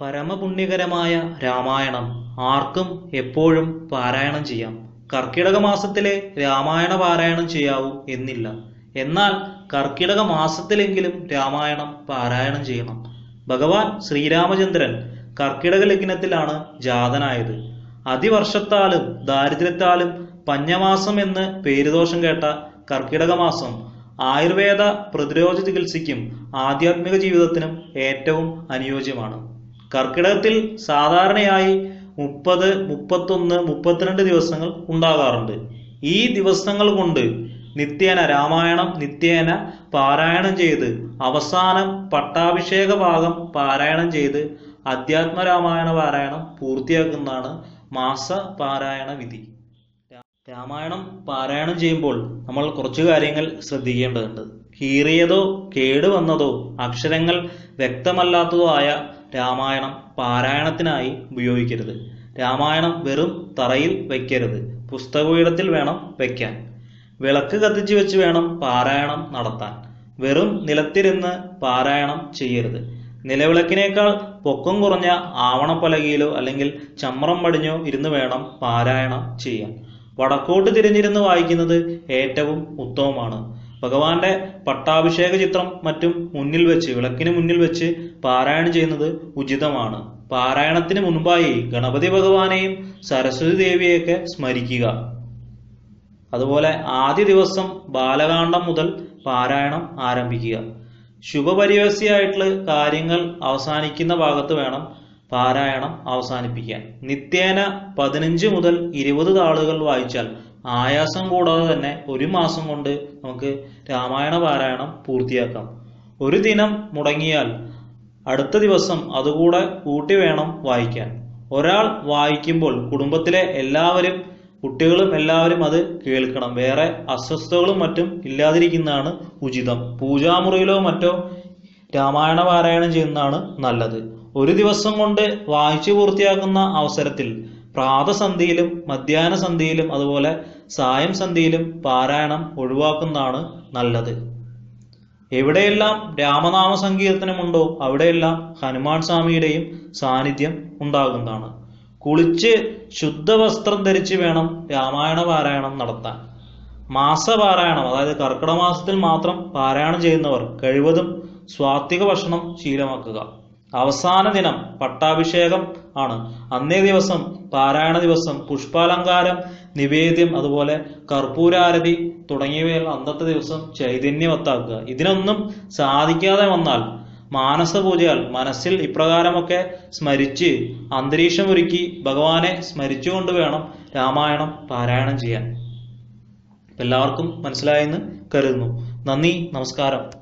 പരമപുണ്യകരമായ രാമായണം ആർക്കും എപ്പോഴും പാരായണം ചെയ്യാം കർക്കിടക മാസത്തിലെ രാമായണ പാരായണം ചെയ്യാവൂ എന്നില്ല എന്നാൽ കർക്കിടക മാസത്തിലെങ്കിലും രാമായണം പാരായണം ചെയ്യണം ഭഗവാൻ ശ്രീരാമചന്ദ്രൻ കർക്കിടക ലഗ്നത്തിലാണ് ജാതനായത് അതിവർഷത്താലും ദാരിദ്ര്യത്താലും പഞ്ഞമാസം എന്ന് പേരുദോഷം കേട്ട കർക്കിടക മാസം ആയുർവേദ പ്രതിരോധ ചികിത്സയ്ക്കും ആധ്യാത്മിക ജീവിതത്തിനും ഏറ്റവും അനുയോജ്യമാണ് കർക്കിടകത്തിൽ സാധാരണയായി മുപ്പത് മുപ്പത്തൊന്ന് മുപ്പത്തിരണ്ട് ദിവസങ്ങൾ ഉണ്ടാകാറുണ്ട് ഈ ദിവസങ്ങൾ കൊണ്ട് നിത്യേന രാമായണം നിത്യേന പാരായണം ചെയ്ത് അവസാനം പട്ടാഭിഷേക ഭാഗം പാരായണം ചെയ്ത് അധ്യാത്മ രാമായണ പാരായണം പൂർത്തിയാക്കുന്നതാണ് മാസ പാരായണ വിധി രാമായണം പാരായണം ചെയ്യുമ്പോൾ നമ്മൾ കുറച്ചു കാര്യങ്ങൾ ശ്രദ്ധിക്കേണ്ടതുണ്ട് കീറിയതോ കേടുവന്നതോ അക്ഷരങ്ങൾ വ്യക്തമല്ലാത്തതോ ആയ രാമായണം പാരായണത്തിനായി ഉപയോഗിക്കരുത് രാമായണം വെറും തറയിൽ വയ്ക്കരുത് പുസ്തകപീഠത്തിൽ വേണം വയ്ക്കാൻ വിളക്ക് കത്തിച്ചു വെച്ച് വേണം പാരായണം നടത്താൻ വെറും നിലത്തിരുന്ന് പാരായണം ചെയ്യരുത് നിലവിളക്കിനേക്കാൾ പൊക്കം കുറഞ്ഞ ആവണപ്പലകയിലോ അല്ലെങ്കിൽ ചമ്രം പടിഞ്ഞോ ഇരുന്ന് വേണം പാരായണം ചെയ്യാൻ വടക്കോട്ട് തിരിഞ്ഞിരുന്ന് വായിക്കുന്നത് ഏറ്റവും ഉത്തമമാണ് ഭഗവാന്റെ പട്ടാഭിഷേക ചിത്രം മറ്റും മുന്നിൽ വെച്ച് വിളക്കിന് മുന്നിൽ വെച്ച് പാരായണം ചെയ്യുന്നത് ഉചിതമാണ് പാരായണത്തിന് മുൻപായി ഗണപതി ഭഗവാനെയും സരസ്വതി ദേവിയെയൊക്കെ സ്മരിക്കുക അതുപോലെ ആദ്യ ദിവസം ബാലകാന്ഡം മുതൽ പാരായണം ആരംഭിക്കുക ശുഭപരിവസിയായിട്ടുള്ള കാര്യങ്ങൾ അവസാനിക്കുന്ന ഭാഗത്ത് വേണം പാരായണം അവസാനിപ്പിക്കാൻ നിത്യേന പതിനഞ്ച് മുതൽ ഇരുപത് താളുകൾ വായിച്ചാൽ ആയാസം കൂടാതെ തന്നെ ഒരു മാസം കൊണ്ട് നമുക്ക് രാമായണ പാരായണം പൂർത്തിയാക്കാം ഒരു ദിനം മുടങ്ങിയാൽ അടുത്ത ദിവസം അതുകൂടെ കൂട്ടി വേണം വായിക്കാൻ ഒരാൾ വായിക്കുമ്പോൾ കുടുംബത്തിലെ എല്ലാവരും കുട്ടികളും എല്ലാവരും അത് കേൾക്കണം വേറെ അസ്വസ്ഥതകളും മറ്റും ഇല്ലാതിരിക്കുന്നതാണ് ഉചിതം പൂജാമുറിയിലോ മറ്റോ രാമായണ പാരായണം ചെയ്യുന്നതാണ് നല്ലത് ഒരു ദിവസം കൊണ്ട് വായിച്ചു പൂർത്തിയാക്കുന്ന അവസരത്തിൽ പ്രാതസന്ധിയിലും മധ്യാഹ്ന സന്ധിയിലും അതുപോലെ സായം സന്ധിയിലും പാരായണം ഒഴിവാക്കുന്നതാണ് നല്ലത് എവിടെയെല്ലാം രാമനാമ സങ്കീർത്തനമുണ്ടോ അവിടെയെല്ലാം ഹനുമാൻ സ്വാമിയുടെയും സാന്നിധ്യം ഉണ്ടാകുന്നതാണ് കുളിച്ച് ശുദ്ധവസ്ത്രം ധരിച്ച് വേണം രാമായണ പാരായണം നടത്താൻ മാസപാരായണം അതായത് കർക്കിടക മാസത്തിൽ മാത്രം പാരായണം ചെയ്യുന്നവർ കഴിവതും സ്വാത്വിക ഭക്ഷണം ശീലമാക്കുക അവസാന ദിനം പട്ടാഭിഷേകം ആണ് അന്നേ ദിവസം പാരായണ ദിവസം പുഷ്പാലങ്കാരം നിവേദ്യം അതുപോലെ കർപ്പൂരാരതി തുടങ്ങിയവയെല്ലാം അന്നത്തെ ദിവസം ചൈതന്യവത്താക്കുക ഇതിനൊന്നും സാധിക്കാതെ വന്നാൽ മാനസപൂജയാൽ മനസ്സിൽ ഇപ്രകാരമൊക്കെ സ്മരിച്ച് അന്തരീക്ഷമൊരുക്കി ഭഗവാനെ സ്മരിച്ചുകൊണ്ട് വേണം രാമായണം പാരായണം ചെയ്യാൻ എല്ലാവർക്കും മനസ്സിലായെന്ന് കരുതുന്നു നന്ദി നമസ്കാരം